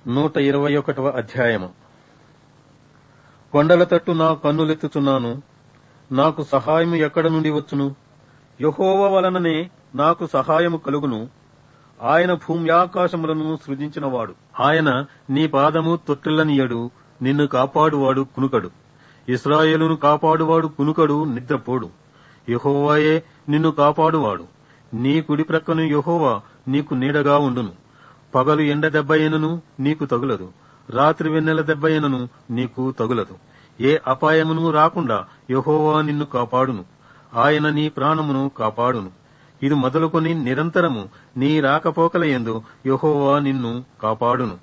నూట ఇరవై ఒకటవ అధ్యాయము కొండల తట్టు నా కన్నులెత్తుచున్నాను నాకు సహాయము ఎక్కడ నుండి వచ్చును యహోవ వలననే నాకు సహాయము కలుగును ఆయన భూమ్యాకాశములను సృజించినవాడు ఆయన నీ పాదము తొట్టిల్లనియడు నిన్ను కాపాడువాడు కునుకడు ఇస్రాయేలును కాపాడువాడు కునుకడు నిద్రపోడు యహోవాయే నిన్ను కాపాడువాడు నీ కుడి ప్రక్కను యహోవా నీకు నీడగా ఉండును పగలు ఎండ దెబ్బయనను నీకు తగులదు రాత్రి వెన్నెల దెబ్బయనను నీకు తగులదు ఏ అపాయమును రాకుండా యహోవా నిన్ను కాపాడును ఆయన నీ ప్రాణమును కాపాడును ఇది మొదలుకొని నిరంతరము నీ రాకపోకల యందు యహోవా నిన్ను కాపాడును